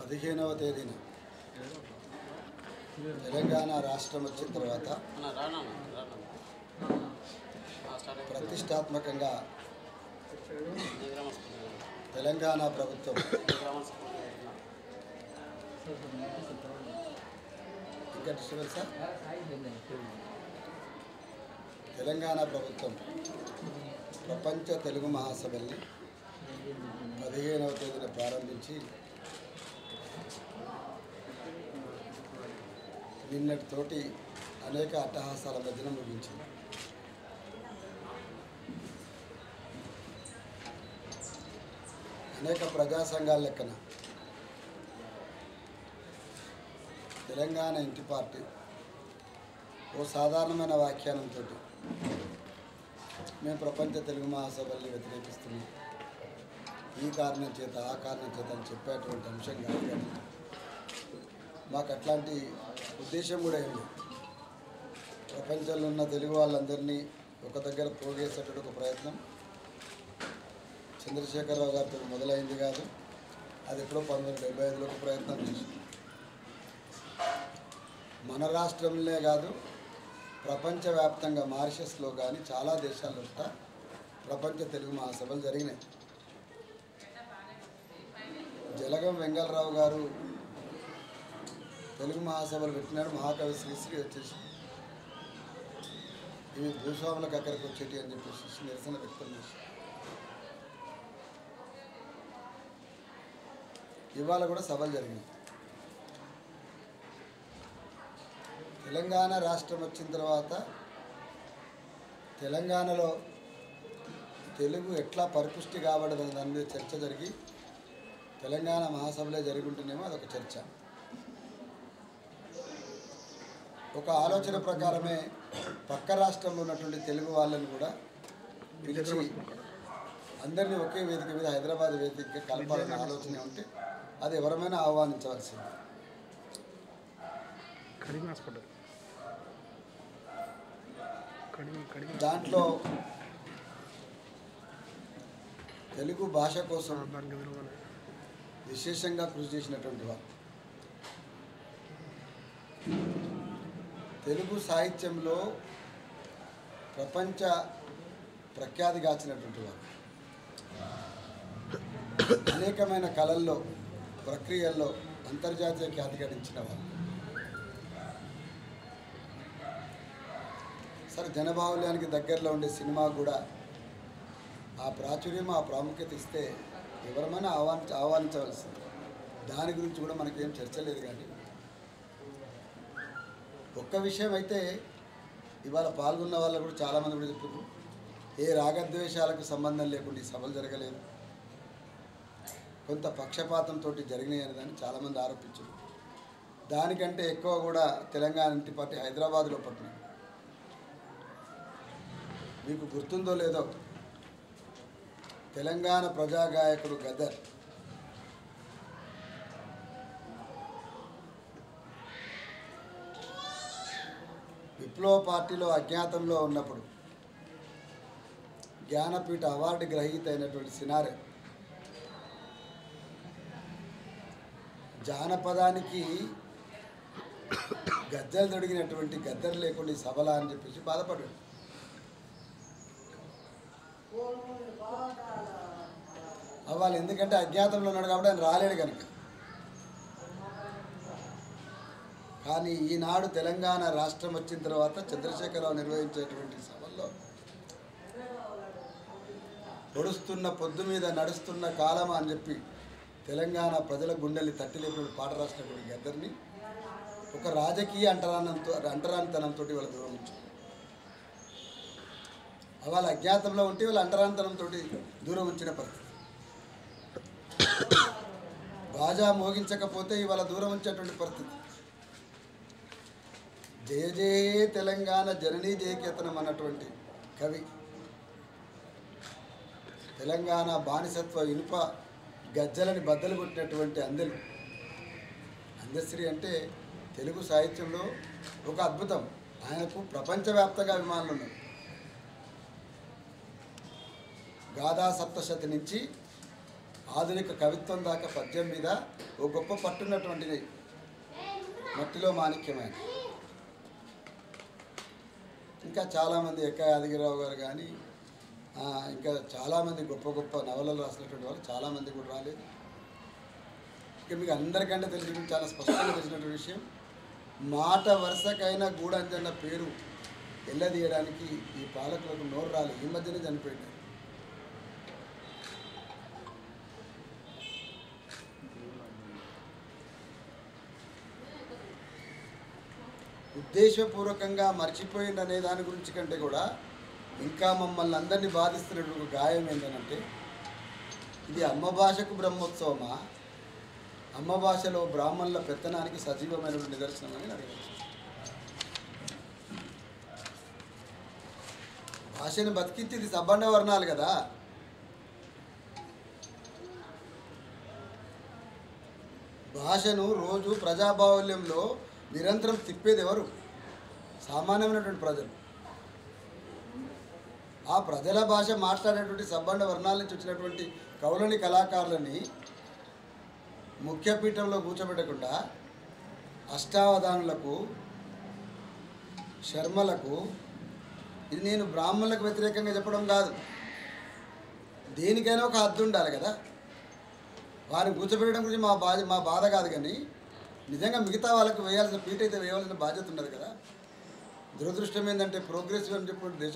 పదిహేనవ తేదీన తెలంగాణ రాష్ట్రం వచ్చిన తర్వాత అన్న రానా రానా స్టార్ట్ అయిపోయింది ప్రతిష్టాత్మకంగా గ్రామర్ స్కూల్ తెలంగాణ ప్రభుత్వం గ్రామర్ స్కూల్ ఇంకా డిస్టర్బెన్స్ సార్ తెలంగాణ ప్రభుత్వం ప్రపంచ తెలుగు మహాసభల్ని పదిహేనవ తేదీన ప్రారంభించి నిన్నటితోటి అనేక అట్టహాసాల మధ్యన ముగించింది అనేక ప్రజా సంఘాల లెక్కన తెలంగాణ ఇంటి పార్టీ ఓ సాధారణమైన వ్యాఖ్యానంతో మేము ప్రపంచ తెలుగు మహాసభల్ని వ్యతిరేకిస్తున్నాం ఈ కారణం చేత ఆ కారణం చేత అని చెప్పేటువంటి అంశం కాదు కానీ మాకు అట్లాంటి ఉద్దేశం కూడా ఏం లేదు ప్రపంచంలో ఉన్న తెలుగు వాళ్ళందరినీ ఒక దగ్గర పోగేసేటువంటి ఒక ప్రయత్నం చంద్రశేఖరరావు గారితో మొదలైంది కాదు అది ఎప్పుడో పంతొమ్మిది వందల డెబ్బై ఐదులో ఒక ప్రయత్నం చేసింది మన రాష్ట్రంలో కాదు ప్రపంచవ్యాప్తంగా మారిషస్లో కానీ చాలా దేశాల్లో కూడా ప్రపంచ తెలుగు మహాసభలు జరిగినాయి జలగం వెంగళరావు గారు తెలుగు మహాసభలు పెట్టినాడు మహాకవి శ్రీశ్రీ వచ్చేసి ఇవి భూస్వాములకు అక్కడికి వచ్చేటి అని చెప్పేసి నిరసన వ్యక్తం చేసి ఇవాళ కూడా సభలు జరిగినాయి తెలంగాణ రాష్ట్రం వచ్చిన తర్వాత తెలంగాణలో తెలుగు ఎట్లా పరిపుష్టి కాబడదని దాని మీద చర్చ జరిగి తెలంగాణ మహాసభలే జరుగుంటేనేమో అదొక చర్చ ఒక ఆలోచన ప్రకారమే పక్క రాష్ట్రంలో ఉన్నటువంటి తెలుగు వాళ్ళని కూడా పిలిచి అందరినీ ఒకే వేదిక మీద హైదరాబాద్ వేదిక కలపాలనే ఆలోచన ఉంటే అది ఎవరమైనా ఆహ్వానించవలసింది కడిమి హాస్పిటల్ కడిమి కడిమి దాంట్లో తెలుగు భాష కోసం దానికి విలువలే విశేషంగా కృషి చేసినటువంటి వారు తెలుగు సాహిత్యంలో ప్రపంచ ప్రఖ్యాతిగాచినటువంటి వారు అనేకమైన కళల్లో ప్రక్రియల్లో అంతర్జాతీయ ఖ్యాతి గడించిన వారు సరే జనబాహుల్యానికి దగ్గరలో ఉండే సినిమా కూడా ఆ ప్రాచుర్యం ఆ ప్రాముఖ్యత ఇస్తే ఎవరమైనా ఆహ్వానించ ఆహ్వానించవలసింది దాని గురించి కూడా మనకేం చర్చ లేదు కానీ ఒక్క విషయం అయితే ఇవాళ పాల్గొన్న వాళ్ళు కూడా చాలామంది కూడా చెప్పారు ఏ రాగద్వేషాలకు సంబంధం లేకుండా ఈ సభలు జరగలేదు కొంత పక్షపాతంతో జరిగినాయి అని దాన్ని చాలామంది ఆరోపించారు దానికంటే ఎక్కువ కూడా తెలంగాణ ఇంటి పార్టీ హైదరాబాద్లో పట్టినాయి మీకు గుర్తుందో లేదో తెలంగాణ ప్రజా గాయకుడు గదర్ విప్లవ పార్టీలో అజ్ఞాతంలో ఉన్నప్పుడు జ్ఞానపీఠ అవార్డు గ్రహీత అయినటువంటి సినారె జానపదానికి గద్దెలు తొడిగినటువంటి గద్దెలు లేకుండా ఈ సభలా అని చెప్పేసి బాధపడ్డాడు అవ్వాలి ఎందుకంటే అజ్ఞాతంలో ఉన్నాడు కాబట్టి ఆయన రాలేడు కనుక కానీ ఈనాడు తెలంగాణ రాష్ట్రం వచ్చిన తర్వాత చంద్రశేఖరరావు నిర్వహించేటువంటి సభల్లో పొడుస్తున్న పొద్దు మీద నడుస్తున్న కాలం అని చెప్పి తెలంగాణ ప్రజల గుండెల్ని తట్టి లేపిన పాట రాసినటువంటి గద్దరిని ఒక రాజకీయ అంటరానంతో అంటరానితనంతో వాళ్ళ దూరం ఉంచారు వాళ్ళ అజ్ఞాతంలో ఉంటే వాళ్ళ అంటరానితనంతో దూరం ఉంచిన పరిస్థితి బాజా మోగించకపోతే ఇవాళ దూరం ఉంచేటువంటి పరిస్థితి జయ జయ తెలంగాణ జననీ జయకేతనం అన్నటువంటి కవి తెలంగాణ బానిసత్వ ఇనుప గజ్జలని బద్దలు కొట్టినటువంటి అందెలు అందశ్రీ అంటే తెలుగు సాహిత్యంలో ఒక అద్భుతం ఆయనకు ప్రపంచవ్యాప్తంగా అభిమానులు ఉన్నారు గాథా సప్తశతి నుంచి ఆధునిక కవిత్వం దాకా పద్యం మీద ఓ గొప్ప పట్టున్నటువంటి మట్టిలో మాణిక్యమైన ఇంకా చాలామంది ఎక్క యాదగిరిరావు గారు కానీ ఆ, ఇంకా చాలామంది గొప్ప గొప్ప నవలలు రాసినటువంటి వాళ్ళు చాలామంది కూడా రాలేదు ఇక మీకు అందరికంటే తెలిసిన చాలా స్పష్టంగా తెలిసినటువంటి విషయం మాట వరుసకైనా గూడంజన్న పేరు ఎల్లదీయడానికి ఈ పాలకులకు నోరు రాలి ఈ మధ్యనే చనిపోయింది ఉద్దేశపూర్వకంగా మర్చిపోయిందనే దాని గురించి కంటే కూడా ఇంకా మమ్మల్ని అందరినీ బాధిస్తున్నటువంటి ఒక గాయం ఏంటంటే ఇది అమ్మ భాషకు బ్రహ్మోత్సవమా అమ్మ భాషలో బ్రాహ్మణుల పెత్తనానికి సజీవమైనటువంటి నిదర్శనం అని అడగచ్చు భాషను బతికించేది సబ్బండ వర్ణాలు కదా భాషను రోజు ప్రజాబాహుల్యంలో నిరంతరం తిప్పేది ఎవరు సామాన్యమైనటువంటి ప్రజలు ఆ ప్రజల భాష మాట్లాడేటువంటి సబ్బండ వర్ణాల నుంచి వచ్చినటువంటి కవులని కళాకారులని ముఖ్యపీఠంలో కూర్చోబెట్టకుండా అష్టావధానులకు శర్మలకు ఇది నేను బ్రాహ్మణులకు వ్యతిరేకంగా చెప్పడం కాదు దేనికైనా ఒక హద్దు ఉండాలి కదా వారిని కూర్చోబెట్టడం గురించి మా బాధ మా బాధ కాదు కానీ నిజంగా మిగతా వాళ్ళకు వేయాల్సిన పీట అయితే వేయవలసిన బాధ్యత ఉన్నది కదా దురదృష్టం ఏంటంటే ప్రోగ్రెసివ్ అని చెప్పి దేశ